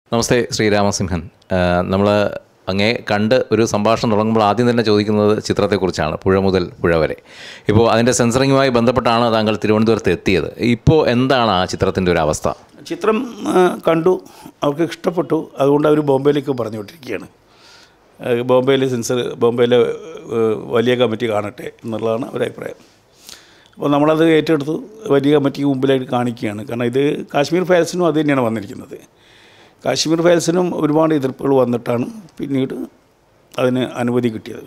നമസ്തേ ശ്രീരാമസിംഹൻ നമ്മൾ അങ്ങേ കണ്ട് ഒരു സംഭാഷണം തുടങ്ങുമ്പോൾ ആദ്യം തന്നെ ചോദിക്കുന്നത് ചിത്രത്തെക്കുറിച്ചാണ് പുഴ മുതൽ പുഴ വരെ ഇപ്പോൾ അതിൻ്റെ സെൻസറിങ്ങുമായി ബന്ധപ്പെട്ടാണ് താങ്കൾ തിരുവനന്തപുരത്ത് എത്തിയത് ഇപ്പോൾ എന്താണ് ആ ചിത്രത്തിൻ്റെ ഒരു അവസ്ഥ ചിത്രം ആ, കണ്ടു അവർക്ക് ഇഷ്ടപ്പെട്ടു അതുകൊണ്ട് അവർ ബോംബെയിലേക്ക് പറഞ്ഞു വിട്ടിരിക്കുകയാണ് ആ, ബോംബെയിലെ സെൻസർ ബോംബെയിലെ ഏ, വലിയ കമ്മിറ്റി കാണട്ടെ എന്നുള്ളതാണ് അവരുടെ അഭിപ്രായം അപ്പോൾ നമ്മളത് ഏറ്റെടുത്തു വലിയ കമ്മിറ്റിക്ക് മുമ്പിലായിട്ട് കാണിക്കുകയാണ് കാരണം ഇത് കാശ്മീർ ഫയൽസിനും അത് തന്നെയാണ് വന്നിരിക്കുന്നത് കാശ്മീർ ഫയൽസിനും ഒരുപാട് എതിർപ്പുകൾ വന്നിട്ടാണ് പിന്നീട് അതിന് അനുമതി കിട്ടിയത്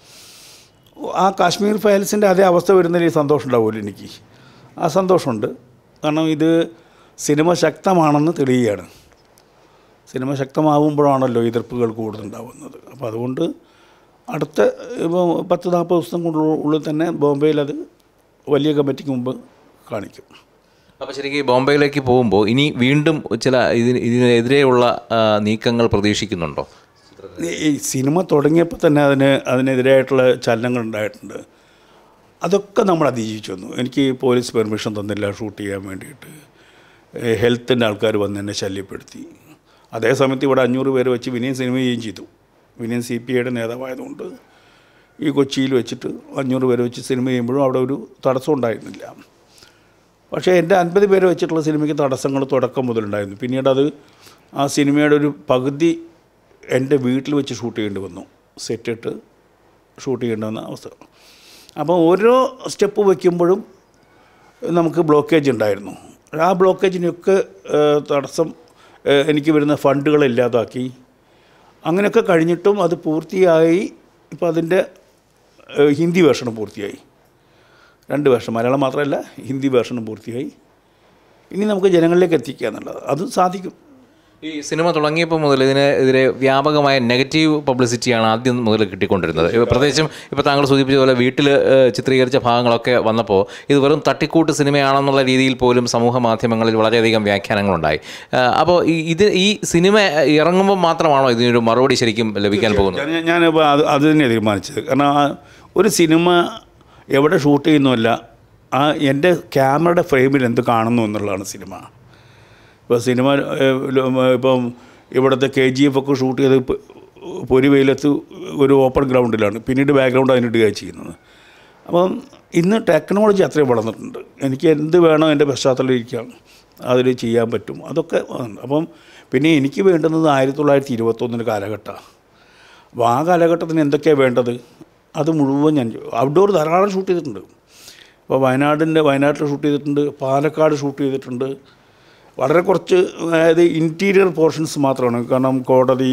ആ കാശ്മീർ ഫയൽസിൻ്റെ അതേ അവസ്ഥ വരുന്നതിൽ സന്തോഷം ഉണ്ടാവുമല്ലോ എനിക്ക് ആ സന്തോഷമുണ്ട് കാരണം ഇത് സിനിമ ശക്തമാണെന്ന് തെളിയുകയാണ് സിനിമ ശക്തമാവുമ്പോഴാണല്ലോ എതിർപ്പുകൾ കൂടുതലുണ്ടാവുന്നത് അപ്പോൾ അതുകൊണ്ട് അടുത്ത ഇപ്പോൾ പത്ത് നാൽപ്പത് ദിവസം കൊണ്ടുള്ള- ഉള്ളിൽ തന്നെ ബോംബെയിൽ അത് വലിയ കമ്മിറ്റിക്ക് മുമ്പ് കാണിക്കും അപ്പോൾ ശരിക്കും ബോംബെയിലേക്ക് പോകുമ്പോൾ ഇനി വീണ്ടും ചില ഇതിന് ഇതിനെതിരെയുള്ള ആ, നീക്കങ്ങൾ പ്രതീക്ഷിക്കുന്നുണ്ടോ ഈ- ഈ സിനിമ തുടങ്ങിയപ്പോൾ തന്നെ അതിന് അതിനെതിരായിട്ടുള്ള ചലനങ്ങൾ ഉണ്ടായിട്ടുണ്ട് അതൊക്കെ നമ്മൾ അതിജീവിച്ചു വന്നു എനിക്ക് പോലീസ് പെർമിഷൻ തന്നില്ല ഷൂട്ട് ചെയ്യാൻ വേണ്ടിയിട്ട് ഹെൽത്തിൻ്റെ ആൾക്കാർ വന്ന് എന്നെ ശല്യപ്പെടുത്തി അതേ സമയത്ത് ഇവിടെ അഞ്ഞൂറ് പേര് വെച്ച് വിനയൻ സിനിമ ചെയ്യുകയും ചെയ്തു വിനയൻ സി പി ഐയുടെ നേതാവായതുകൊണ്ട് ഈ കൊച്ചിയിൽ വെച്ചിട്ട് അഞ്ഞൂറ് പേര് വെച്ച് സിനിമ ചെയ്യുമ്പോഴും അവിടെ ഒരു തടസ്സം ഉണ്ടായിരുന്നില്ല പക്ഷേ എൻ്റെ അൻപത് പേര് വെച്ചിട്ടുള്ള സിനിമയ്ക്ക് തടസ്സങ്ങൾ തുടക്കം മുതലുണ്ടായിരുന്നു പിന്നീട് അത് ആ സിനിമയുടെ ഒരു പകുതി എൻ്റെ വീട്ടിൽ വെച്ച് ഷൂട്ട് ചെയ്യേണ്ടി വന്നു സെറ്റിട്ട് ഷൂട്ട് ചെയ്യേണ്ടി വന്ന അവസ്ഥ അപ്പോൾ ഓരോ സ്റ്റെപ്പ് വയ്ക്കുമ്പോഴും നമുക്ക് ബ്ലോക്കേജ് ഉണ്ടായിരുന്നു ആ ബ്ലോക്കേജിനൊക്കെ ഏഹ്, തടസ്സം ഏഹ്, എനിക്ക് വരുന്ന ഫണ്ടുകൾ ഇല്ലാതാക്കി അങ്ങനെയൊക്കെ കഴിഞ്ഞിട്ടും അത് പൂർത്തിയായി ഇപ്പോൾ അതിൻ്റെ ഏഹ്, ഹിന്ദി വേർഷനും പൂർത്തിയായി രണ്ട് വേർഷൻ മലയാളം മാത്രമല്ല ഹിന്ദി വേർഷനും പൂർത്തിയായി ഇനി നമുക്ക് ജനങ്ങളിലേക്ക് എത്തിക്കുക എന്നുള്ളത് അത് സാധിക്കും ഈ സിനിമ തുടങ്ങിയപ്പോൾ മുതൽ ഇതിനെതിരെ വ്യാപകമായ നെഗറ്റീവ് പബ്ലിസിറ്റിയാണ് ആദ്യം മുതൽ കിട്ടിക്കൊണ്ടിരുന്നത് ഇപ്പൊ പ്രത്യേകിച്ചും ഇപ്പോൾ താങ്കൾ സൂചിപ്പിച്ച പോലെ വീട്ടിൽ ചിത്രീകരിച്ച ഭാഗങ്ങളൊക്കെ വന്നപ്പോൾ ഇത് വെറും തട്ടിക്കൂട്ട് സിനിമയാണെന്നുള്ള രീതിയിൽ പോലും സമൂഹ മാധ്യമങ്ങളിൽ വളരെയധികം വ്യാഖ്യാനങ്ങളുണ്ടായി അപ്പോൾ ഈ ഇത് ഈ സിനിമ ഇറങ്ങുമ്പോൾ മാത്രമാണോ ഇതിനൊരു മറുപടി ശരിക്കും ലഭിക്കാൻ പോകുന്നത് ഞാൻ ഞാനിപ്പോൾ അത് അത് തന്നെ തീരുമാനിച്ചത് കാരണം ആ ഒരു സിനിമ എവിടെ ഷൂട്ട് ചെയ്യുന്നുമല്ല ആ എൻ്റെ ക്യാമറയുടെ ഫ്രെയിമിൽ എന്ത് കാണുന്നു എന്നുള്ളതാണ് സിനിമ ഇപ്പോൾ സിനിമ ഏഹ്, ല- ഇപ്പം ഇവിടുത്തെ കെ ജി എഫ് ഒക്കെ ഷൂട്ട് ചെയ്ത് പ- പൊരി വെയിലത്ത് ഒരു ഓപ്പൺ ഗ്രൗണ്ടിലാണ് പിന്നീട് ബാക്ക്ഗ്രൗണ്ട് അതിനിടുകയാണ് ചെയ്യുന്നത് അപ്പം ഇന്ന് ടെക്നോളജി അത്രയും വളർന്നിട്ടുണ്ട് എനിക്ക് എന്ത് വേണോ എൻ്റെ പശ്ചാത്തലം ഇരിക്കാം അതിൽ ചെയ്യാൻ പറ്റും അതൊക്കെ ഉണ്ട്. അപ്പം പിന്നെ എനിക്ക് വേണ്ടുന്നത് ആയിരത്തി തൊള്ളായിരത്തി ഇരുപത്തൊന്നിന് കാലഘട്ടമാണ് അപ്പോൾ ആ കാലഘട്ടത്തിന് എന്തൊക്കെയാണ് വേണ്ടത് അത് മുഴുവൻ ഞാൻ ഔട്ട്ഡോർ ധാരാളം ഷൂട്ട് ചെയ്തിട്ടുണ്ട് ഇപ്പോൾ വയനാടിൻ്റെ വയനാട്ടിൽ ഷൂട്ട് ചെയ്തിട്ടുണ്ട് പാലക്കാട് ഷൂട്ട് ചെയ്തിട്ടുണ്ട് വളരെ കുറച്ച് അതായത് ഇൻറ്റീരിയർ പോർഷൻസ് മാത്രമാണ് കാരണം കോടതി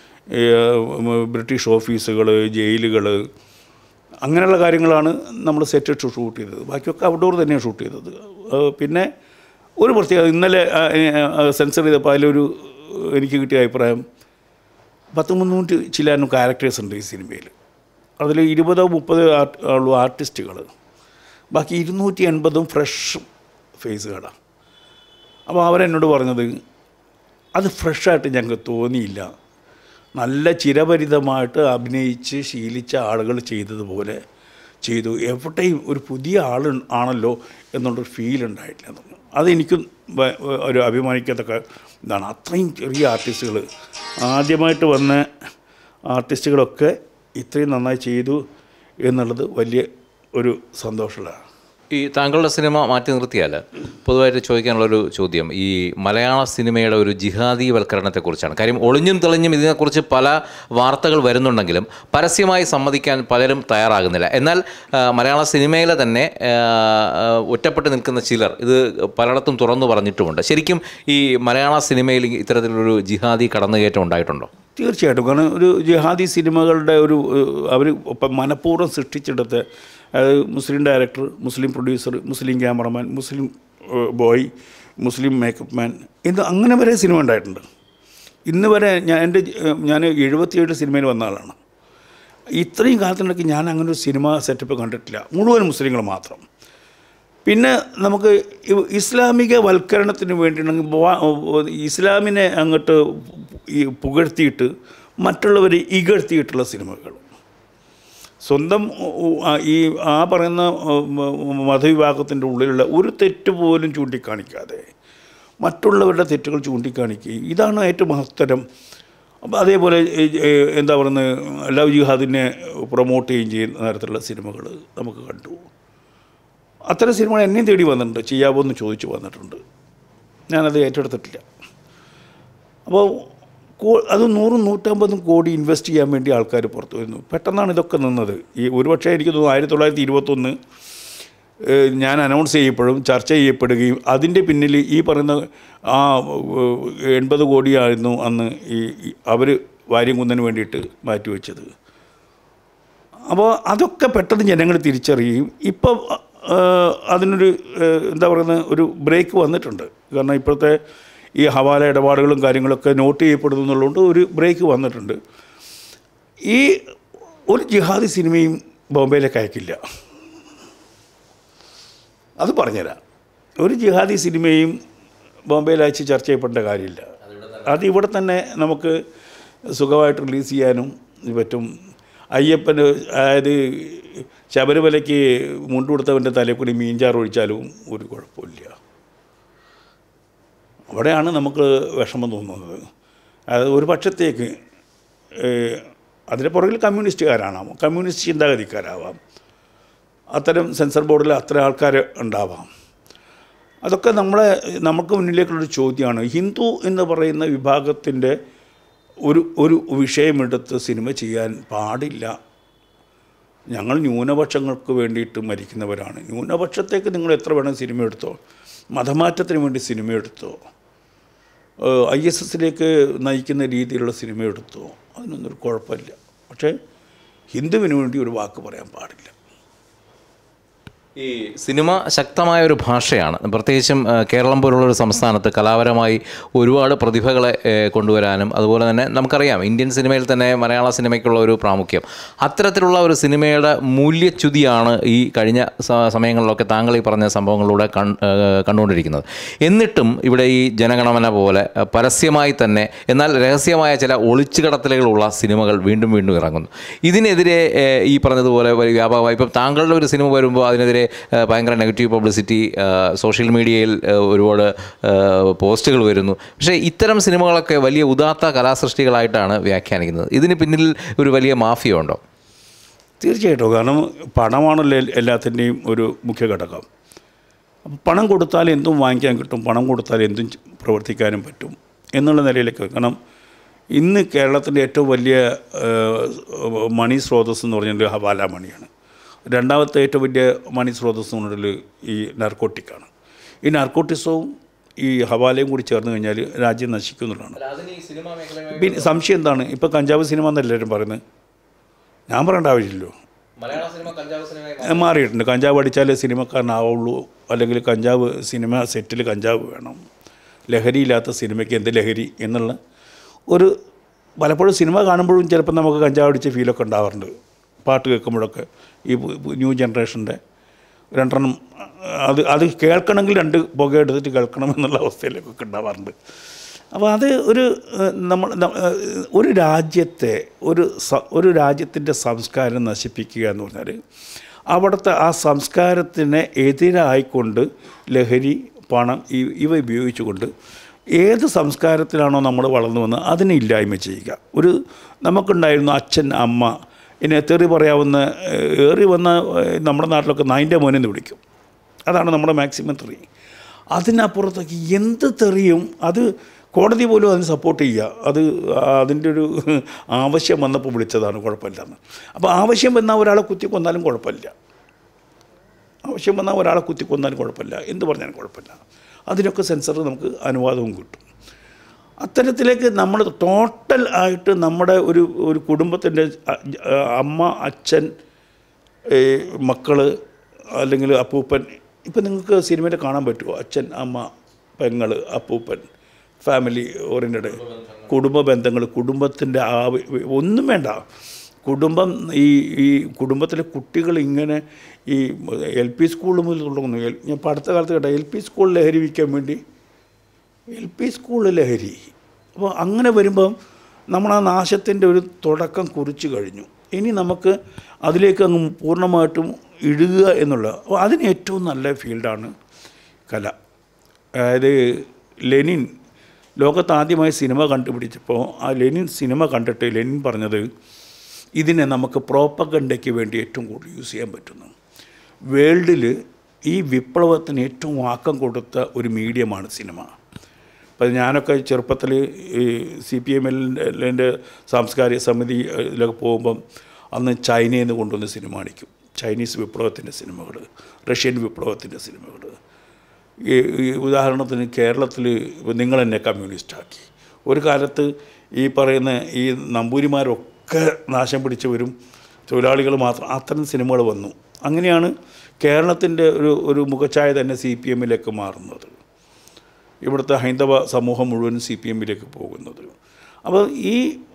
ഏഹ്, ബ്രിട്ടീഷ് ഓഫീസുകൾ ജയിലുകൾ അങ്ങനെയുള്ള കാര്യങ്ങളാണ് നമ്മൾ സെറ്റ് ഇട്ട് ഷൂട്ട് ചെയ്തത് ബാക്കിയൊക്കെ ഔട്ട്ഡോർ തന്നെയാണ് ഷൂട്ട് ചെയ്തത് ഏഹ്, പിന്നെ ഒരു പ്രത്യേകത ഇന്നലെ സെൻസർ ചെയ്തപ്പോൾ അതിലൊരു എനിക്ക് കിട്ടിയ അഭിപ്രായം പത്ത് മുന്നൂറ്റി ചില്ലാനും ക്യാരക്ടേഴ്സ് ഉണ്ട് ഈ സിനിമയിൽ അതിൽ ഇരുപതോ മുപ്പതോ ആർട്ട് ഉള്ളൂ ആർട്ടിസ്റ്റുകൾ ബാക്കി ഇരുന്നൂറ്റി എൺപതും ഫ്രഷ് ഫേസുകളാണ് അപ്പോൾ അവരെന്നോട് പറഞ്ഞത് അത് ഫ്രഷായിട്ട് ഞങ്ങൾക്ക് തോന്നിയില്ല നല്ല ചിരപരിതമായിട്ട് അഭിനയിച്ച് ശീലിച്ച ആളുകൾ ചെയ്തതുപോലെ ചെയ്തു എവിടെയും ഒരു പുതിയ ആൾ ആണല്ലോ എന്നുള്ളൊരു ഫീൽ ഉണ്ടായിട്ടില്ല എന്ന് പറഞ്ഞു. അതെനിക്കും വ- വ- ഒരു അഭിമാനിക്കത്തക്ക ഇതാണ് അത്രയും ചെറിയ ആർട്ടിസ്റ്റുകൾ ആദ്യമായിട്ട് വന്ന ആർട്ടിസ്റ്റുകളൊക്കെ ഇത്രയും നന്നായി ചെയ്തു എന്നുള്ളത് വലിയ ഒരു സന്തോഷമുള്ളതാണ് ഈ താങ്കളുടെ സിനിമ മാറ്റി നിർത്തിയാൽ പൊതുവായിട്ട് ചോദിക്കാനുള്ളൊരു ചോദ്യം ഈ മലയാള സിനിമയുടെ ഒരു ജിഹാദീവൽക്കരണത്തെക്കുറിച്ചാണ് കാര്യം ഒളിഞ്ഞും തെളിഞ്ഞും ഇതിനെക്കുറിച്ച് പല വാർത്തകൾ വരുന്നുണ്ടെങ്കിലും പരസ്യമായി സമ്മതിക്കാൻ പലരും തയ്യാറാകുന്നില്ല എന്നാൽ ആ, മലയാള സിനിമയിലെ തന്നെ ആ, ആ, ഒറ്റപ്പെട്ട് നിൽക്കുന്ന ചിലർ ഇത് പലയിടത്തും തുറന്നു പറഞ്ഞിട്ടുമുണ്ട് ശരിക്കും ഈ മലയാള സിനിമയിൽ ഇത്തരത്തിലൊരു ജിഹാദി കടന്നുകയറ്റം ഉണ്ടായിട്ടുണ്ടോ തീർച്ചയായിട്ടും കാരണം ഒരു ജിഹാദി സിനിമകളുടെ ഒരു അവർ മനഃപൂർവ്വം സൃഷ്ടിച്ചെടുത്ത് അതായത് മുസ്ലിം ഡയറക്ടർ മുസ്ലിം പ്രൊഡ്യൂസർ മുസ്ലിം ക്യാമറമാൻ മുസ്ലിം ഏഹ്, ബോയ് മുസ്ലിം മേക്കപ്പ് മാൻ എന്ന് അങ്ങനെ വരെ സിനിമ ഉണ്ടായിട്ടുണ്ട് ഇന്ന് വരെ ഞാൻ എൻ്റെ ഏഹ്, ഞാൻ എഴുപത്തിയേഴ് സിനിമയിൽ വന്ന ആളാണ് ഇത്രയും കാലത്തിനിടയ്ക്ക് ഞാൻ അങ്ങനെ ഒരു സിനിമ സെറ്റപ്പ് കണ്ടിട്ടില്ല മുഴുവൻ മുസ്ലിങ്ങൾ മാത്രം പിന്നെ നമുക്ക് ഇ- ഇസ്ലാമിക വൽക്കരണത്തിന് വേണ്ടിയിട്ടുണ്ടെങ്കിൽ ബോ- ഇസ്ലാമിനെ അങ്ങോട്ട് ഈ പുകഴ്ത്തിയിട്ട് മറ്റുള്ളവരെ ഇകഴ്ത്തിയിട്ടുള്ള സിനിമകൾ സ്വന്തം ഉ- ഉ- ആ- ഈ ആ പറയുന്ന ഉം, ഉം, മതവിഭാഗത്തിൻ്റെ ഉള്ളിലുള്ള ഒരു തെറ്റ് പോലും ചൂണ്ടിക്കാണിക്കാതെ മറ്റുള്ളവരുടെ തെറ്റുകൾ ചൂണ്ടിക്കാണിക്കുകയും ഇതാണ് ഏറ്റവും മഹത്തരം അപ്പോൾ അതേപോലെ ഈ, ഈ, എന്താ പറയുന്നത് ലവ് ജിഹാദിനെ പ്രൊമോട്ട് ചെയ്യുകയും ചെയ്യുന്ന തരത്തിലുള്ള സിനിമകൾ നമുക്ക് കണ്ടു അത്തരം സിനിമകൾ എന്നെയും തേടി വന്നിട്ടുണ്ട് ചെയ്യാവോ എന്ന് ചോദിച്ചു വന്നിട്ടുണ്ട് ഞാനത് ഏറ്റെടുത്തിട്ടില്ല അപ്പോൾ കോ- അത് നൂറും നൂറ്റമ്പതും കോടി ഇൻവെസ്റ്റ് ചെയ്യാൻ വേണ്ടി ആൾക്കാർ പുറത്തു വരുന്നു പെട്ടെന്നാണ് ഇതൊക്കെ നിന്നത് ഈ ഒരുപക്ഷെ എനിക്ക് തോന്നുന്നു ആയിരത്തി തൊള്ളായിരത്തി ഇരുപത്തൊന്ന് ഏഹ്, ഞാൻ അനൗൺസ് ചെയ്യപ്പെടും ചർച്ച ചെയ്യപ്പെടുകയും അതിൻ്റെ പിന്നിൽ ഈ പറയുന്ന ആ ഏഹ്, എൺപത് കോടിയായിരുന്നു അന്ന് ഈ അവർ വാര്യംകുന്നതിന് വേണ്ടിയിട്ട് മാറ്റിവെച്ചത് അപ്പോൾ അതൊക്കെ പെട്ടെന്ന് ജനങ്ങൾ തിരിച്ചറിയും ഇപ്പോൾ അതിനൊരു ഏഹ്, എന്താ പറയുന്നത് ഒരു ബ്രേക്ക് വന്നിട്ടുണ്ട് കാരണം ഇപ്പോഴത്തെ ഈ ഹവാല ഇടപാടുകളും കാര്യങ്ങളൊക്കെ നോട്ട് ചെയ്യപ്പെടുന്നു എന്നുള്ളതുകൊണ്ട് ഒരു ബ്രേക്ക് വന്നിട്ടുണ്ട് ഈ ഒരു ജിഹാദി സിനിമയും ബോംബെയിലേക്ക് അയക്കില്ല അത് പറഞ്ഞുതരാം ഒരു ജിഹാദി സിനിമയും ബോംബെയിൽ അയച്ച് ചർച്ച ചെയ്യപ്പെടേണ്ട കാര്യമില്ല അത് ഇവിടെ തന്നെ നമുക്ക് സുഖമായിട്ട് റിലീസ് ചെയ്യാനും പറ്റും അയ്യപ്പന് അതായത് ശബരിമലയ്ക്ക് മുണ്ടുകൊടുത്തവൻ്റെ തലയിൽ കൂടി മീൻചാറ് ഒഴിച്ചാലും ഒരു കുഴപ്പമില്ല അവിടെയാണ് നമുക്ക് വിഷമം തോന്നുന്നത് അത് ഒരു പക്ഷത്തേക്ക് ഏഹ്, അതിന് പുറകിൽ കമ്മ്യൂണിസ്റ്റുകാരാണാം കമ്മ്യൂണിസ്റ്റ് ചിന്താഗതിക്കാരാവാം അത്തരം സെൻസർ ബോർഡിൽ അത്ര ആൾക്കാർ ഉണ്ടാവാം അതൊക്കെ നമ്മളെ നമുക്ക് മുന്നിലേക്കുള്ളൊരു ചോദ്യമാണ് ഹിന്ദു എന്ന് പറയുന്ന വിഭാഗത്തിൻ്റെ ഒരു ഒരു വിഷയമെടുത്ത് സിനിമ ചെയ്യാൻ പാടില്ല ഞങ്ങൾ ന്യൂനപക്ഷങ്ങൾക്ക് വേണ്ടിയിട്ട് മരിക്കുന്നവരാണ് ന്യൂനപക്ഷത്തേക്ക് നിങ്ങൾ എത്ര വേണം സിനിമ എടുത്തോ മതമാറ്റത്തിന് വേണ്ടി സിനിമ എടുത്തോ ഐ എസ് എസിലേക്ക് നയിക്കുന്ന രീതിയിലുള്ള സിനിമ എടുത്തോ അതിനൊന്നും ഒരു കുഴപ്പമില്ല പക്ഷേ ഹിന്ദുവിന് വേണ്ടി ഒരു വാക്ക് പറയാൻ പാടില്ല ഈ സിനിമ ശക്തമായ ഒരു ഭാഷയാണ് പ്രത്യേകിച്ചും ആ, കേരളം പോലുള്ള ഒരു സംസ്ഥാനത്ത് കലാപരമായി ഒരുപാട് പ്രതിഭകളെ ഏ, കൊണ്ടുവരാനും അതുപോലെ തന്നെ നമുക്കറിയാം ഇന്ത്യൻ സിനിമയിൽ തന്നെ മലയാള സിനിമയ്ക്കുള്ള ഒരു പ്രാമുഖ്യം അത്തരത്തിലുള്ള ഒരു സിനിമയുടെ മൂല്യച്യുതിയാണ് ഈ കഴിഞ്ഞ സ- സമയങ്ങളിലൊക്കെ താങ്കൾ ഈ പറഞ്ഞ സംഭവങ്ങളിലൂടെ കൺ ഏ, കണ്ടുകൊണ്ടിരിക്കുന്നത് എന്നിട്ടും ഇവിടെ ഈ ജനഗണമന പോലെ ആ, പരസ്യമായി തന്നെ എന്നാൽ രഹസ്യമായ ചില ഒളിച്ചുകടത്തലുകളുള്ള സിനിമകൾ വീണ്ടും വീണ്ടും ഇറങ്ങുന്നു ഇതിനെതിരെ ഏ, ഈ പറഞ്ഞതുപോലെ വലിയ വ്യാപകമായി ഇപ്പം താങ്കളുടെ ഒരു സിനിമ വരുമ്പോൾ അതിനെതിരെ ഏ, ഭയങ്കര നെഗറ്റീവ് പബ്ലിസിറ്റി സോഷ്യൽ മീഡിയയിൽ ഏ, ഒരുപാട് ഏ, പോസ്റ്റുകൾ വരുന്നു പക്ഷേ ഇത്തരം സിനിമകളൊക്കെ വലിയ ഉദാത്ത കലാസൃഷ്ടികളായിട്ടാണ് വ്യാഖ്യാനിക്കുന്നത് ഇതിന് പിന്നിൽ ഒരു വലിയ മാഫിയ ഉണ്ടോ തീർച്ചയായിട്ടും കാരണം പണമാണല്ലോ എൽ- എല്ലാത്തിൻ്റെയും ഒരു മുഖ്യ ഘടകം അപ്പം പണം കൊടുത്താൽ എന്തും വാങ്ങിക്കാൻ കിട്ടും പണം കൊടുത്താൽ എന്തും ചെ- പ്രവർത്തിക്കാനും പറ്റും എന്നുള്ള നിലയിലേക്ക് കാരണം ഇന്ന് കേരളത്തിൻ്റെ ഏറ്റവും വലിയ ഏഹ്, മണി സ്രോതസ് എന്ന് പറഞ്ഞാൽ ഹവാല മണിയാണ് രണ്ടാമത്തെ ഏറ്റവും വലിയ മണി സ്രോതസ് എന്ന് പറഞ്ഞാൽ ഈ നർക്കോട്ടിക്കാണ് ഈ നർക്കോട്ടിസവും ഈ ഹവാലയും കൂടി ചേർന്ന് കഴിഞ്ഞാൽ രാജ്യം നശിക്കും എന്നുള്ളതാണ് പിന്നെ സംശയം എന്താണ് ഇപ്പോൾ കഞ്ചാവ് സിനിമ എന്നല്ല എല്ലാവരും പറയുന്നത് ഞാൻ പറയേണ്ട ആവശ്യമില്ലല്ലോ മലയാള സിനിമ കഞ്ചാവ് സിനിമ ഏ, മാറിയിട്ടുണ്ട് കഞ്ചാവ് അടിച്ചാലേ സിനിമക്കാരനാവുള്ളൂ അല്ലെങ്കിൽ കഞ്ചാവ് സിനിമ സെറ്റിൽ കഞ്ചാവ് വേണം ലഹരിയില്ലാത്ത സിനിമയ്ക്ക് എന്ത് ലഹരി എന്നുള്ള ഒരു പലപ്പോഴും സിനിമ കാണുമ്പോഴും ചിലപ്പോൾ നമുക്ക് കഞ്ചാവ് അടിച്ച ഫീലൊക്കെ ഉണ്ടാവാറുണ്ട് പാട്ട് കേൾക്കുമ്പോഴൊക്കെ ഈ പു- പു- ന്യൂ ജനറേഷൻ്റെ രണ്ടെണ്ണം അത് അത് കേൾക്കണമെങ്കിൽ രണ്ട് പുക എടുത്തിട്ട് കേൾക്കണം എന്നുള്ള അവസ്ഥയിലേക്കൊക്കെ ഉണ്ടാവാറുണ്ട് അപ്പോൾ അത് ഒരു ഏഹ്, നമ്മൾ ന- ഏഹ്, ഒരു രാജ്യത്തെ ഒരു സ- ഒരു രാജ്യത്തിൻ്റെ സംസ്കാരം നശിപ്പിക്കുക എന്ന് പറഞ്ഞാൽ അവിടുത്തെ ആ സംസ്കാരത്തിന് എതിരായിക്കൊണ്ട് ലഹരി പണം ഇ- ഇവ ഉപയോഗിച്ചുകൊണ്ട് ഏത് സംസ്കാരത്തിലാണോ നമ്മൾ വളർന്നു വന്നത് അതിനെ ഇല്ലായ്മ ചെയ്യുക ഒരു നമുക്കുണ്ടായിരുന്നു അച്ഛൻ അമ്മ എന്നെ തെറി പറയാവുന്ന ഏഹ്, ഏറി വന്ന ഏഹ്, നമ്മുടെ നാട്ടിലൊക്കെ നായിൻ്റെ മോനെന്ന് വിളിക്കും അതാണ് നമ്മുടെ മാക്സിമം തെറി അതിനപ്പുറത്തേക്ക് എന്ത് തെറിയും അത് കോടതി പോലും അതിന് സപ്പോർട്ട് ചെയ്യുക അത് അതിൻ്റെ ഒരു ആവശ്യം വന്നപ്പോൾ വിളിച്ചതാണ് കുഴപ്പമില്ലെന്ന് അപ്പോൾ ആവശ്യം വന്നാൽ ഒരാളെ കുത്തി കൊന്നാലും കുഴപ്പമില്ല ആവശ്യം വന്നാൽ ഒരാളെ കുത്തി കൊന്നാലും കുഴപ്പമില്ല എന്ത് പറഞ്ഞാലും കുഴപ്പമില്ല അതിനൊക്കെ സെൻസർ നമുക്ക് അനുവാദവും കിട്ടും അത്തരത്തിലേക്ക് നമ്മൾ ടോട്ടൽ ആയിട്ട് നമ്മുടെ ഒരു ഒരു കുടുംബത്തിൻ്റെ അമ്മ അച്ഛൻ മക്കൾ അല്ലെങ്കിൽ അപ്പൂപ്പൻ ഇപ്പം നിങ്ങൾക്ക് സിനിമയിൽ കാണാൻ പറ്റുമോ അച്ഛൻ അമ്മ പെങ്ങൾ അപ്പൂപ്പൻ ഫാമിലി ഓറിയൻറ്റഡ് കുടുംബ ബന്ധങ്ങൾ കുടുംബത്തിൻ്റെ ആ ഒന്നും വേണ്ട കുടുംബം ഈ ഈ കുടുംബത്തിലെ കുട്ടികൾ ഇങ്ങനെ ഈ എൽ പി സ്കൂൾ മുതൽ തുടങ്ങുന്നു എൽ- ഞാൻ ഇപ്പോൾ അടുത്ത കാലത്ത് കേട്ടോ എൽ പി സ്കൂളിൽ ലഹരി വിൽക്കാൻ വേണ്ടി എൽ പി സ്കൂളിൽ ലഹരി അപ്പോൾ അങ്ങനെ വരുമ്പം നമ്മൾ ആ നാശത്തിൻ്റെ ഒരു തുടക്കം കുറിച്ച് കഴിഞ്ഞു ഇനി നമുക്ക് അതിലേക്ക് അങ്ങ് പൂർണ്ണമായിട്ടും ഇടുക എന്നുള്ള അപ്പോൾ അതിന് ഏറ്റവും നല്ല ഫീൽഡാണ് കല അതായത് ലെനിൻ ലോകത്ത് ആദ്യമായി സിനിമ കണ്ടുപിടിച്ചപ്പോൾ ആ ലെനിൻ സിനിമ കണ്ടിട്ട് ലെനിൻ പറഞ്ഞത് ഇതിനെ നമുക്ക് പ്രോപ്പഗണ്ടയ്ക്ക് വേണ്ടി ഏറ്റവും കൂടുതൽ യൂസ് ചെയ്യാൻ പറ്റുന്നു വേൾഡിൽ ഈ വിപ്ലവത്തിന് ഏറ്റവും ആക്കം കൊടുത്ത ഒരു മീഡിയമാണ് സിനിമ അപ്പം ഞാനൊക്കെ ചെറുപ്പത്തിൽ ഈ സി പി എമ്മിൻ്റെ സാംസ്കാരിക സമിതിയിലൊക്കെ പോകുമ്പം അന്ന് ചൈനയിൽ നിന്ന് കൊണ്ടുവന്ന സിനിമ കാണിക്കും ചൈനീസ് വിപ്ലവത്തിൻ്റെ സിനിമകൾ റഷ്യൻ വിപ്ലവത്തിൻ്റെ സിനിമകൾ ഈ ഈ ഉദാഹരണത്തിന് കേരളത്തിൽ നിങ്ങൾ എന്നെ കമ്മ്യൂണിസ്റ്റാക്കി ഒരു കാലത്ത് ഈ പറയുന്ന ഈ നമ്പൂരിമാരൊക്കെ നാശം പിടിച്ചവരും തൊഴിലാളികൾ മാത്രം അത്തരം സിനിമകൾ വന്നു അങ്ങനെയാണ് കേരളത്തിൻ്റെ ഒരു ഒരു മുഖച്ഛായ തന്നെ സി പി എമ്മിലേക്ക് മാറുന്നത് ഇവിടുത്തെ ഹൈന്ദവ സമൂഹം മുഴുവൻ സി പി എമ്മിലേക്ക് പോകുന്നത് അപ്പോൾ ഈ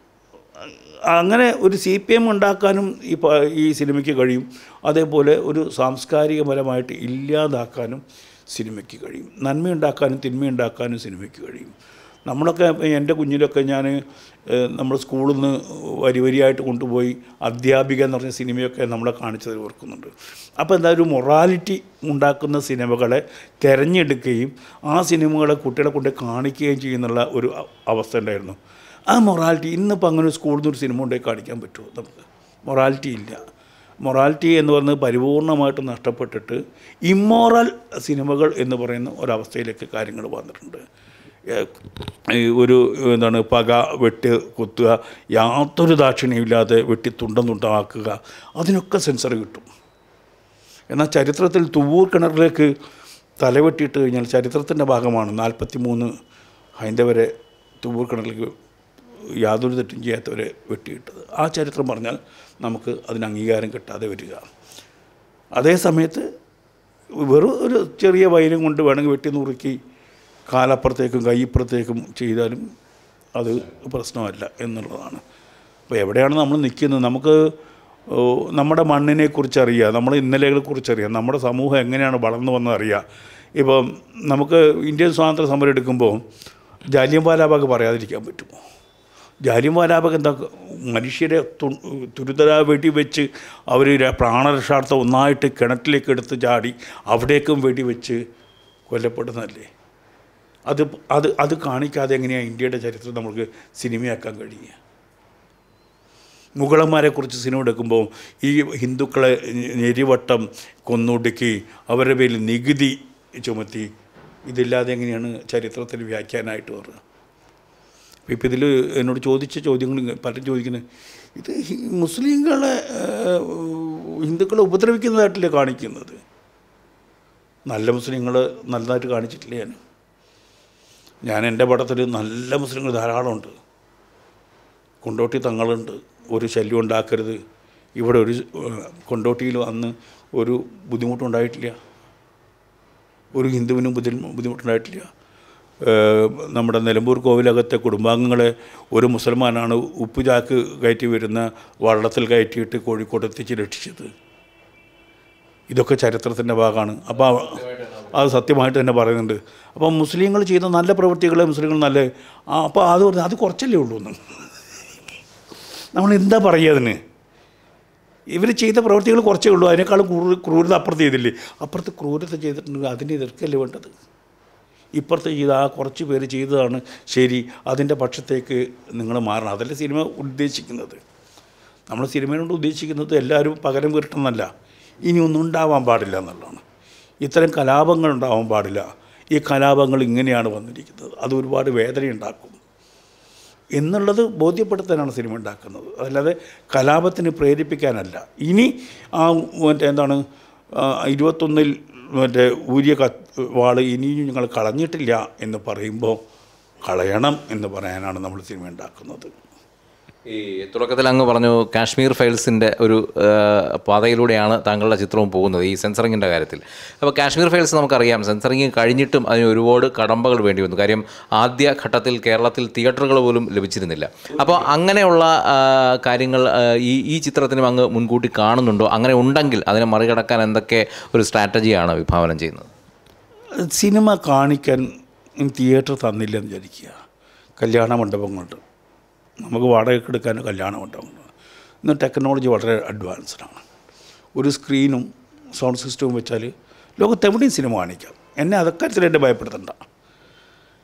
അങ്ങനെ ഒരു സി പി എം ഉണ്ടാക്കാനും ഈ പ- ഈ സിനിമയ്ക്ക് കഴിയും അതേപോലെ ഒരു സാംസ്കാരികപരമായിട്ട് ഇല്ലാതാക്കാനും സിനിമയ്ക്ക് കഴിയും നന്മയുണ്ടാക്കാനും തിന്മയുണ്ടാക്കാനും സിനിമയ്ക്ക് കഴിയും നമ്മളൊക്കെ ഇപ്പം എൻ്റെ കുഞ്ഞിലൊക്കെ ഞാൻ നമ്മൾ സ്കൂളിൽ നിന്ന് വരി വരിയായിട്ട് കൊണ്ടുപോയി അധ്യാപിക എന്ന് പറഞ്ഞ സിനിമയൊക്കെ നമ്മളെ കാണിച്ചത് ഓർക്കുന്നുണ്ട് അപ്പോൾ എന്താ ഒരു മൊറാലിറ്റി ഉണ്ടാക്കുന്ന സിനിമകളെ തിരഞ്ഞെടുക്കുകയും ആ സിനിമകളെ കുട്ടികളെ കൊണ്ട് കാണിക്കുകയും ചെയ്യുന്നുള്ള ഒരു അ- അവസ്ഥ ഉണ്ടായിരുന്നു ആ മൊറാലിറ്റി ഇന്നിപ്പോൾ അങ്ങനെ ഒരു സ്കൂളിൽ നിന്ന് ഒരു സിനിമ കൊണ്ടുപോയി കാണിക്കാൻ പറ്റുമോ നമുക്ക് മൊറാലിറ്റി ഇല്ല മൊറാലിറ്റി എന്ന് പറയുന്നത് പരിപൂർണമായിട്ട് നഷ്ടപ്പെട്ടിട്ട് ഇമ്മോറൽ സിനിമകൾ എന്ന് പറയുന്ന ഒരവസ്ഥയിലേക്ക് കാര്യങ്ങൾ വന്നിട്ടുണ്ട് ഏഹ് ഈ ഒരു എന്താണ് പക വെട്ട് കുത്തുക യാതൊരു ദാക്ഷിണ്യമില്ലാതെ വെട്ടി തുണ്ടം തുണ്ടമാക്കുക അതിനൊക്കെ സെൻസർ കിട്ടും എന്നാൽ ചരിത്രത്തിൽ തുവൂർ കിണറിലേക്ക് തലവെട്ടിയിട്ട് കഴിഞ്ഞാൽ ചരിത്രത്തിൻ്റെ ഭാഗമാണ് നാൽപ്പത്തി മൂന്ന് ഹൈന്ദവരെ തുവൂർ കിണറിലേക്ക് യാതൊരു തെറ്റും ചെയ്യാത്തവരെ വെട്ടിയിട്ടത് ആ ചരിത്രം പറഞ്ഞാൽ നമുക്ക് അതിന് അംഗീകാരം കിട്ടാതെ വരിക അതേ സമയത്ത് വെറും ഒരു ചെറിയ വയലും കൊണ്ട് വേണമെങ്കിൽ വെട്ടി നുറുക്കി കാലപ്പുറത്തേക്കും കൈപ്പുറത്തേക്കും ചെയ്താലും അത് പ്രശ്നമല്ല എന്നുള്ളതാണ് അപ്പോൾ എവിടെയാണ് നമ്മൾ നിൽക്കുന്നത് നമുക്ക് ഓ, നമ്മുടെ മണ്ണിനെക്കുറിച്ച് അറിയാം നമ്മുടെ ഇന്നലെകളെക്കുറിച്ച് അറിയാം നമ്മുടെ സമൂഹം എങ്ങനെയാണ് വളർന്നു വന്നത് അറിയാം ഇപ്പം നമുക്ക് ഇന്ത്യൻ സ്വാതന്ത്ര്യ സമരം എടുക്കുമ്പോൾ ജാലിയൻ വാലാബാഗ് പറയാതിരിക്കാൻ പറ്റുമോ ജാലിയൻ വാലാബാഗ് എന്താ മനുഷ്യരെ തു- തുരുതര വെടിവെച്ച് അവർ പ്രാണരക്ഷാർത്ഥം ഒന്നായിട്ട് കിണറ്റിലേക്ക് എടുത്ത് ചാടി അവിടേക്കും വെടിവെച്ച് കൊല്ലപ്പെടുന്നതല്ലേ അത് അത് അത് കാണിക്കാതെ എങ്ങനെയാണ് ഇന്ത്യയുടെ ചരിത്രം നമുക്ക് സിനിമയാക്കാൻ കഴിയുക മുഗളന്മാരെക്കുറിച്ച് സിനിമ എടുക്കുമ്പോൾ ഈ ഹിന്ദുക്കളെ ഞെരിവട്ടം കൊന്നൊടുക്കി അവരുടെ പേരിൽ നികുതി ചുമത്തി ഇതില്ലാതെ എങ്ങനെയാണ് ചരിത്രത്തിന് വ്യാഖ്യാനമായിട്ട് പറയുക ഇപ്പം ഇതിൽ എന്നോട് ചോദിച്ച ചോദ്യങ്ങൾ ഇങ്ങ- പലരും ചോദിക്കുന്നത് ഇത് ഹി- മുസ്ലിങ്ങളെ ഏഹ്, ഹിന്ദുക്കളെ ഉപദ്രവിക്കുന്നതായിട്ടല്ലേ കാണിക്കുന്നത് നല്ല മുസ്ലിങ്ങൾ നല്ലതായിട്ട് കാണിച്ചിട്ടില്ല ഞാൻ ഞാൻ എൻ്റെ പടത്തിൽ നല്ല മുസ്ലിങ്ങൾ ധാരാളമുണ്ട് കൊണ്ടോട്ടി തങ്ങളുണ്ട് ഒരു ശല്യം ഉണ്ടാക്കരുത് ഇവിടെ ഒരു ഏഹ്, കൊണ്ടോട്ടിയിൽ അന്ന് ഒരു ബുദ്ധിമുട്ടുണ്ടായിട്ടില്ല ഒരു ഹിന്ദുവിനും ബുദ്ധി ബുദ്ധിമുട്ടുണ്ടായിട്ടില്ല ഏഹ്, നമ്മുടെ നിലമ്പൂർ കോവിലകത്തെ കുടുംബാംഗങ്ങളെ ഒരു മുസൽമാനാണ് ഉപ്പ് ചാക്ക് കയറ്റി വരുന്ന വള്ളത്തിൽ കയറ്റിയിട്ട് കോഴിക്കോട് എത്തിച്ച് രക്ഷിച്ചത് ഇതൊക്കെ ചരിത്രത്തിൻ്റെ ഭാഗമാണ് അപ്പോൾ അത് സത്യമായിട്ട് തന്നെ പറയുന്നുണ്ട് അപ്പം മുസ്ലിങ്ങൾ ചെയ്ത നല്ല പ്രവൃത്തികളെ മുസ്ലിങ്ങൾ നല്ല ആ അപ്പോൾ അത് പറഞ്ഞ് അത് കുറച്ചല്ലേ ഉള്ളൂ എന്ന് നമ്മൾ എന്താ പറയുക അതിന് ഇവർ ചെയ്ത പ്രവൃത്തികൾ കുറച്ചേ ഉള്ളൂ അതിനേക്കാളും ക്രൂര ക്രൂരത അപ്പുറത്ത് ചെയ്തില്ലേ അപ്പുറത്ത് ക്രൂരത ചെയ്തിട്ടുണ്ടെങ്കിൽ അതിനെ എതിർക്കല്ലേ വേണ്ടത് ഇപ്പുറത്ത് ചെയ്ത ആ കുറച്ച് പേര് ചെയ്തതാണ് ശരി അതിൻ്റെ പക്ഷത്തേക്ക് നിങ്ങൾ മാറണം അതല്ലേ സിനിമ ഉദ്ദേശിക്കുന്നത് നമ്മൾ സിനിമയോട് ഉദ്ദേശിക്കുന്നത് എല്ലാവരും പകരം വീട്ടണമെന്നല്ല ഇനി ഒന്നും ഉണ്ടാവാൻ പാടില്ല എന്നുള്ളതാണ് ഇത്തരം കലാപങ്ങൾ ഉണ്ടാവാൻ പാടില്ല ഈ കലാപങ്ങൾ ഇങ്ങനെയാണ് വന്നിരിക്കുന്നത് അത് ഒരുപാട് വേദന ഉണ്ടാക്കും എന്നുള്ളത് ബോധ്യപ്പെടുത്താനാണ് സിനിമ ഉണ്ടാക്കുന്നത് അല്ലാതെ കലാപത്തിന് പ്രേരിപ്പിക്കാനല്ല ഇനി ആ മറ്റേ എന്താണ് ആ, ഇരുപത്തൊന്നിൽ മറ്റേ ഊരിയ കത്ത് വാള് ഇനിയും ഞങ്ങൾ കളഞ്ഞിട്ടില്ല എന്ന് പറയുമ്പോൾ കളയണം എന്ന് പറയാനാണ് നമ്മൾ സിനിമ ഉണ്ടാക്കുന്നത് ഈ തുടക്കത്തിൽ അങ്ങ് പറഞ്ഞു കാശ്മീർ ഫയൽസിൻ്റെ ഒരു ആ, പാതയിലൂടെയാണ് താങ്കളുടെ ചിത്രവും പോകുന്നത് ഈ സെൻസറിങ്ങിൻ്റെ കാര്യത്തിൽ അപ്പോൾ കാശ്മീർ ഫയൽസ് നമുക്കറിയാം സെൻസറിങ് കഴിഞ്ഞിട്ടും അതിന് ഒരുപാട് കടമ്പകൾ വേണ്ടി വന്നു കാര്യം ആദ്യ ഘട്ടത്തിൽ കേരളത്തിൽ തിയേറ്ററുകൾ പോലും ലഭിച്ചിരുന്നില്ല അപ്പോൾ അങ്ങനെയുള്ള ആ, കാര്യങ്ങൾ ആ, ഈ ഈ ചിത്രത്തിനും അങ്ങ് മുൻകൂട്ടി കാണുന്നുണ്ടോ അങ്ങനെ ഉണ്ടെങ്കിൽ അതിനെ മറികടക്കാൻ എന്തൊക്കെ ഒരു സ്ട്രാറ്റജിയാണ് വിഭാവനം ചെയ്യുന്നത് സിനിമ കാണിക്കാൻ തിയേറ്റർ തന്നില്ലെന്ന് വിചാരിക്കുക കല്യാണ മണ്ഡപങ്ങളുണ്ട് നമുക്ക് വാടകയ്ക്ക് എടുക്കാൻ കല്യാണ മണ്ഡപങ്ങളുണ്ട് ഇന്ന് ടെക്നോളജി വളരെ അഡ്വാൻസ്ഡ് ആണ് ഒരു സ്ക്രീനും സൗണ്ട് സിസ്റ്റവും വെച്ചാൽ ലോകത്ത് എവിടെയും സിനിമ കാണിക്കാം എന്നെ അതൊക്കെ എൻ്റെ ഭയപ്പെടുത്തണ്ട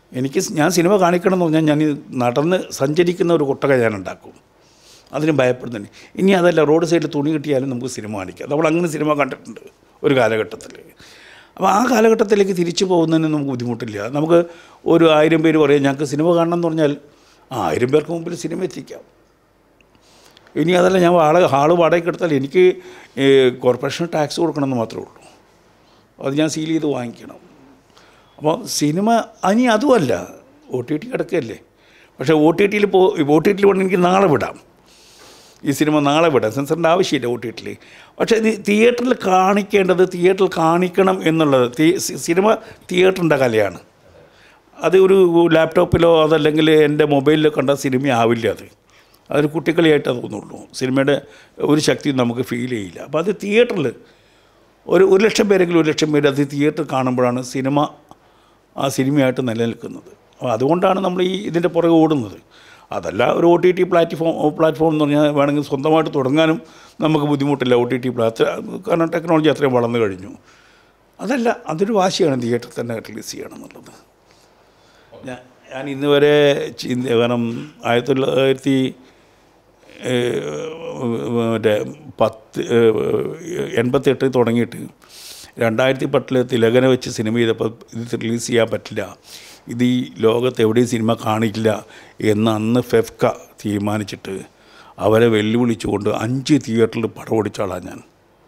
എനിക്ക് സ് ഞാൻ സിനിമ കാണിക്കണം എന്ന് പറഞ്ഞാൽ ഞാൻ ഈ നടന്ന് സഞ്ചരിക്കുന്ന ഒരു കുട്ടക ഞാൻ ഉണ്ടാക്കും അതിന് ഭയപ്പെടുന്നുണ്ട് ഇനി അതല്ല റോഡ് സൈഡിൽ തുണി കിട്ടിയാലും നമുക്ക് സിനിമ കാണിക്കാം നമ്മൾ അങ്ങനെ സിനിമ കണ്ടിട്ടുണ്ട് ഒരു കാലഘട്ടത്തിൽ അപ്പോൾ ആ കാലഘട്ടത്തിലേക്ക് തിരിച്ചു പോകുന്നതിന് നമുക്ക് ബുദ്ധിമുട്ടില്ല നമുക്ക് ഒരു ആയിരം പേര് പറയാം ഞങ്ങൾക്ക് സിനിമ കാണണം എന്ന് പറഞ്ഞാൽ ആ ആയിരം പേർക്ക് മുമ്പിൽ സിനിമ എത്തിക്കാം ഇനി അതല്ല ഞാൻ ആളെ ഹാള് വാടകയ്ക്ക് എടുത്താൽ എനിക്ക് കോർപ്പറേഷൻ ടാക്സ് കൊടുക്കണമെന്ന് മാത്രമേ ഉള്ളൂ അത് ഞാൻ സീൽ ചെയ്ത് വാങ്ങിക്കണം അപ്പോൾ സിനിമ ഇനി അതുമല്ല ഒ ടി ടി കിടക്കുകയല്ലേ പക്ഷേ ഒ ടി ടിയിൽ പോ ഒ ടി ടിയിൽ വേണമെങ്കിൽ എനിക്ക് നാളെ വിടാം ഈ സിനിമ നാളെ വിടാം സെൻസറിൻ്റെ ആവശ്യമില്ല ഒ ടി ടിയിൽ പക്ഷേ ഇത് തിയേറ്ററിൽ കാണിക്കേണ്ടത് തിയേറ്ററിൽ കാണിക്കണം എന്നുള്ളത് തി- സി- സിനിമ തിയേറ്ററിൻ്റെ കലയാണ് അത് ഒരു ലാപ്ടോപ്പിലോ അതല്ലെങ്കിൽ എൻ്റെ മൊബൈലിലോ കണ്ട സിനിമ ആവില്ല അത് അതൊരു കുട്ടിക്കളിയായിട്ടേ തോന്നുള്ളൂ സിനിമയുടെ ഒരു ശക്തിയും നമുക്ക് ഫീൽ ചെയ്യില്ല അപ്പോൾ അത് തിയേറ്ററിൽ ഒരു ഒരു ലക്ഷം പേരെങ്കിലും ഒരു ലക്ഷം പേര് അത് തിയേറ്റർ കാണുമ്പോഴാണ് സിനിമ ആ സിനിമയായിട്ട് നിലനിൽക്കുന്നത് അപ്പോൾ അതുകൊണ്ടാണ് നമ്മൾ ഈ ഇതിൻ്റെ പുറകെ ഓടുന്നത് അതല്ല ഒരു O T T platform platform എന്ന് പറഞ്ഞാൽ വേണമെങ്കിൽ സ്വന്തമായിട്ട് തുടങ്ങാനും നമുക്ക് ബുദ്ധിമുട്ടില്ല ഒ ടി ടി പ്ലാറ്റ് കാരണം ടെക്നോളജി അത്രയും വളർന്നു കഴിഞ്ഞു അതല്ല അതൊരു വാശിയാണ് തിയേറ്ററിൽ തന്നെ റിലീസ് ചെയ്യണം എന്നുള്ളത് ഞാൻ ഞാൻ ഇന്ന് വരെ ചിന്ത കാരണം ആയിരത്തി തൊള്ളായിരത്തി ഏഹ്, മറ്റേ പത്ത് എൺപത്തി എട്ടിൽ തുടങ്ങിയിട്ട് രണ്ടായിരത്തി പത്തിൽ തിലകനെ വെച്ച് സിനിമ ചെയ്തപ്പോൾ ഇത് റിലീസ് ചെയ്യാൻ പറ്റില്ല ഇത് ഈ ലോകത്ത് എവിടെയും സിനിമ കാണിക്കില്ല എന്ന് അന്ന് ഫെഫ്ക തീരുമാനിച്ചിട്ട് അവരെ വെല്ലുവിളിച്ചുകൊണ്ട് അഞ്ച് തിയേറ്ററിൽ പടം ഓടിച്ച ആളാണ് ഞാൻ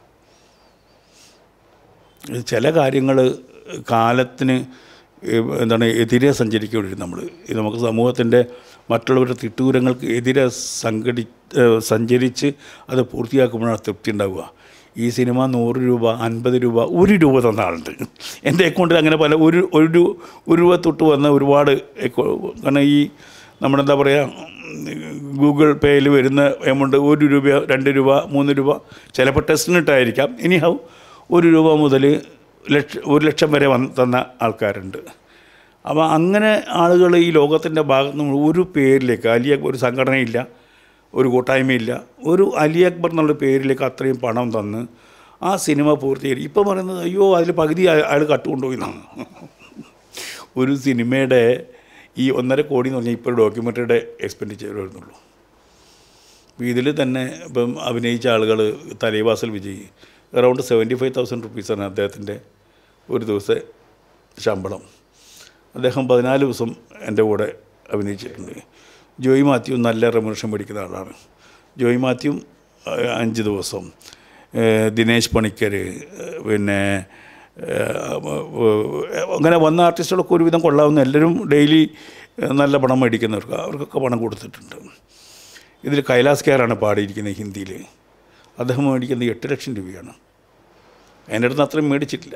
ചില കാര്യങ്ങൾ കാലത്തിന് ഏഹ്, എന്താണ് എതിരെ സഞ്ചരിക്കേണ്ടി നമ്മൾ ഇത് നമുക്ക് സമൂഹത്തിൻ്റെ മറ്റുള്ളവരുടെ തിട്ടൂരങ്ങൾക്ക് എതിരെ സംഘടി ഏഹ്, സഞ്ചരിച്ച് അത് പൂർത്തിയാക്കുമ്പോഴാണ് തൃപ്തി ഉണ്ടാവുക ഈ സിനിമ നൂറ് രൂപ അൻപത് രൂപ ഒരു രൂപ തന്ന ആളുണ്ട് എൻ്റെ അക്കൗണ്ടിൽ അങ്ങനെ പല ഒരു ഒരു രൂ- ഒരു രൂപ തൊട്ട് വന്ന ഒരുപാട് അക്കൗ- കാരണം ഈ നമ്മളെന്താ പറയുക ഗൂഗിൾ പേയിൽ വരുന്ന എമൗണ്ട് ഒരു രൂപ രണ്ട് രൂപ മൂന്ന് രൂപ ചിലപ്പോൾ ടെസ്റ്റിനിട്ടായിരിക്കാം ഇനിഹാവ് ഒരു രൂപ മുതൽ ലക്ഷ ഒരു ലക്ഷം വരെ വന്ന് തന്ന ആൾക്കാരുണ്ട് അപ്പോൾ അങ്ങനെ ആളുകൾ ഈ ലോകത്തിൻ്റെ ഭാഗത്ത് നിന്ന് ഒരു പേരിലേക്ക് അലി അക്ബർ ഒരു സംഘടനയില്ല ഒരു കൂട്ടായ്മയില്ല ഒരു അലി അക്ബർ എന്നുള്ള പേരിലേക്ക് അത്രയും പണം തന്ന് ആ സിനിമ പൂർത്തീകരിക്കും ഇപ്പോൾ പറയുന്നത് അയ്യോ അതിൽ പകുതി അയ- അയാൾ കട്ടുകൊണ്ടുപോയി എന്നാണ് ഒരു സിനിമയുടെ ഈ ഒന്നര കോടി എന്ന് പറഞ്ഞാൽ ഇപ്പോൾ ഡോക്യുമെൻ്ററിയുടെ എക്സ്പെൻഡിച്ചർ വരുന്നുള്ളൂ അപ്പോൾ ഇതിൽ തന്നെ ഇപ്പം അഭിനയിച്ച ആളുകൾ Thalaivasal Vijay around seventy five thousand റുപ്പീസാണ് അദ്ദേഹത്തിൻ്റെ ഒരു ദിവസത്തെ ശമ്പളം അദ്ദേഹം പതിനാല് ദിവസം എൻ്റെ കൂടെ അഭിനയിച്ചിട്ടുണ്ട് ജോയി മാത്യു നല്ല റെമുനേഷൻ മേടിക്കുന്ന ആളാണ് ജോയി മാത്യു അഹ്, അഞ്ച് ദിവസം ഏഹ്, ദിനേശ് പണിക്കർ ഏഹ്, പിന്നെ ഏഹ്, അങ്ങനെ വന്ന ആർട്ടിസ്റ്റുകളൊക്കെ ഒരുവിധം കൊള്ളാവുന്ന എല്ലാവരും ഡെയിലി ഏഹ്, നല്ല പണം മേടിക്കുന്നവർക്ക് അവർക്കൊക്കെ പണം കൊടുത്തിട്ടുണ്ട് ഇതിൽ കൈലാസ് കെയറാണ് പാടിയിരിക്കുന്നത് ഹിന്ദിയിൽ അദ്ദേഹം മേടിക്കുന്നത് എട്ട് ലക്ഷം രൂപയാണ് എൻ്റെ അടുത്ത് അത്രയും മേടിച്ചിട്ടില്ല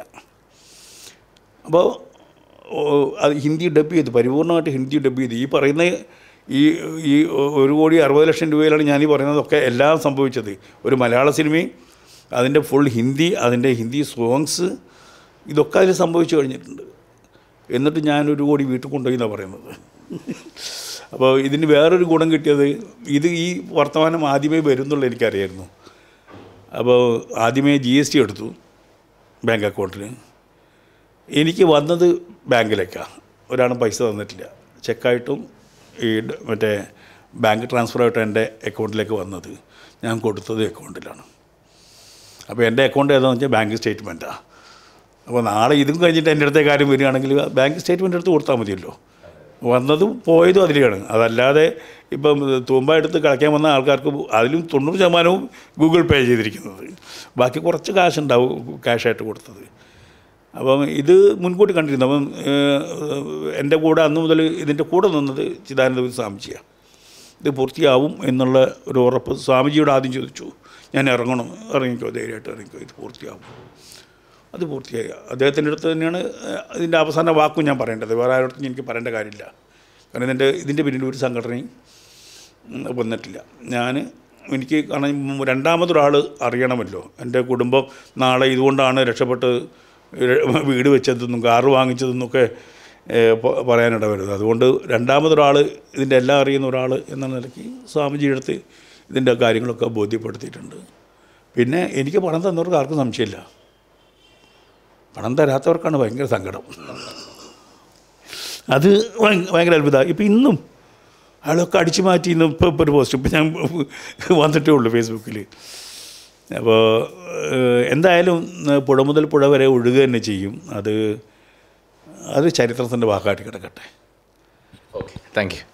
അപ്പോൾ ഓ, അത് ഹിന്ദി ഡബ് ചെയ്ത് പരിപൂർണമായിട്ട് ഹിന്ദി ഡബ് ചെയ്ത് ഈ പറയുന്ന ഈ ഈ ഒരു കോടി അറുപത് ലക്ഷം രൂപയിലാണ് ഞാൻ ഈ പറയുന്നതൊക്കെ എല്ലാം സംഭവിച്ചത് ഒരു മലയാള സിനിമയും അതിൻ്റെ ഫുൾ ഹിന്ദി അതിൻ്റെ ഹിന്ദി സോങ്സ് ഇതൊക്കെ അതിൽ സംഭവിച്ചു കഴിഞ്ഞിട്ടുണ്ട് എന്നിട്ട് ഞാനൊരു കോടി വീട്ടിൽ കൊണ്ടുപോയി എന്നാണ് പറയുന്നത് അപ്പോൾ ഇതിന് വേറൊരു ഗുണം കിട്ടിയത് ഇത് ഈ വർത്തമാനം ആദ്യമേ വരുന്നുള്ളൂ എനിക്കറിയായിരുന്നു അപ്പോൾ ആദ്യമേ ജി എസ് ടി എടുത്തു ബാങ്ക് അക്കൗണ്ടിൽ എനിക്ക് വന്നത് ബാങ്കിലേക്കാണ് ഒരാളും പൈസ തന്നിട്ടില്ല ചെക്കായിട്ടും ഈ ഡ- മറ്റേ ബാങ്ക് ട്രാൻസ്ഫറായിട്ടും എൻ്റെ അക്കൗണ്ടിലേക്ക് വന്നത് ഞാൻ കൊടുത്തത് അക്കൗണ്ടിലാണ് അപ്പോൾ എൻ്റെ അക്കൗണ്ട് ഏതാണെന്ന് വെച്ചാൽ ബാങ്ക് സ്റ്റേറ്റ്മെൻറ്റാണ് അപ്പോൾ നാളെ ഇതും കഴിഞ്ഞിട്ട് എൻ്റെ അടുത്ത കാര്യം വരികയാണെങ്കിൽ ബാങ്ക് സ്റ്റേറ്റ്മെൻറ്റ് എടുത്ത് കൊടുത്താൽ മതിയല്ലോ വന്നതും പോയതും അതിലാണ് അതല്ലാതെ ഇപ്പം തൂമ്പ എടുത്ത് കളിക്കാൻ വന്ന ആൾക്കാർക്ക് അതിലും തൊണ്ണൂറ് ശതമാനവും ഗൂഗിൾ പേ ചെയ്തിരിക്കുന്നത് ബാക്കി കുറച്ച് കാശുണ്ടാവും ക്യാഷായിട്ട് കൊടുത്തത് അപ്പം ഇത് മുൻകൂട്ടി കണ്ടിരുന്നു അപ്പം ഏഹ്, എൻ്റെ കൂടെ അന്ന് മുതൽ ഇതിൻ്റെ കൂടെ നിന്നത് ചിദാനന്ദ സ്വാമിജിയാണ് ഇത് പൂർത്തിയാവും എന്നുള്ള ഒരു ഉറപ്പ് സ്വാമിജിയോട് ആദ്യം ചോദിച്ചു ഞാൻ ഇറങ്ങണം ഇറങ്ങിക്കോ ധൈര്യമായിട്ട് ഇറങ്ങിക്കോ ഇത് പൂർത്തിയാവും അത് പൂർത്തിയായി അദ്ദേഹത്തിൻ്റെ അടുത്ത് തന്നെയാണ് ഏഹ്, ഇതിൻ്റെ അവസാന വാക്കും ഞാൻ പറയേണ്ടത് വേറെ ആരോടത്തും എനിക്ക് പറയേണ്ട കാര്യമില്ല കാരണം ഇതിൻ്റെ ഇതിൻ്റെ പിന്നിൽ ഒരു സംഘടനയും ഉം, വന്നിട്ടില്ല ഞാൻ എനിക്ക് കാരണം രണ്ടാമതൊരാൾ അറിയണമല്ലോ എൻ്റെ കുടുംബം നാളെ ഇതുകൊണ്ടാണ് രക്ഷപ്പെട്ട് ര- വീട് വെച്ചതെന്നും കാറ് വാങ്ങിച്ചതെന്നൊക്കെ ഏഹ്, പ- പറയാനിട വരുന്നത് അതുകൊണ്ട് രണ്ടാമതൊരാൾ ഇതിൻ്റെ എല്ലാം അറിയുന്ന ഒരാൾ എന്ന നിലയ്ക്ക് സ്വാമിജിയുടെ അടുത്ത് ഇതിൻ്റെ കാര്യങ്ങളൊക്കെ ബോധ്യപ്പെടുത്തിയിട്ടുണ്ട് പിന്നെ എനിക്ക് പണം തന്നവർക്ക് ആർക്കും സംശയമില്ല പണം തരാത്തവർക്കാണ് ഭയങ്കര സങ്കടം അത് ഭയ- ഭയങ്കര അത്ഭുതമാണ് ഇപ്പം ഇന്നും അയാളൊക്കെ അടിച്ചു മാറ്റി ഇന്ന് ഇപ്പോൾ ഇപ്പോൾ ഒരു പോസ്റ്റ് ഇപ്പം ഞാൻ വന്നിട്ടേ ഉള്ളൂ ഫേസ്ബുക്കിൽ അപ്പോൾ എന്തായാലും ഏഹ്, പുഴ മുതൽ പുഴ വരെ ഒഴുകുക തന്നെ ചെയ്യും അത് അത് ചരിത്രത്തിൻ്റെ ഭാഗമായിട്ട് കിടക്കട്ടെ ഓക്കെ താങ്ക് യു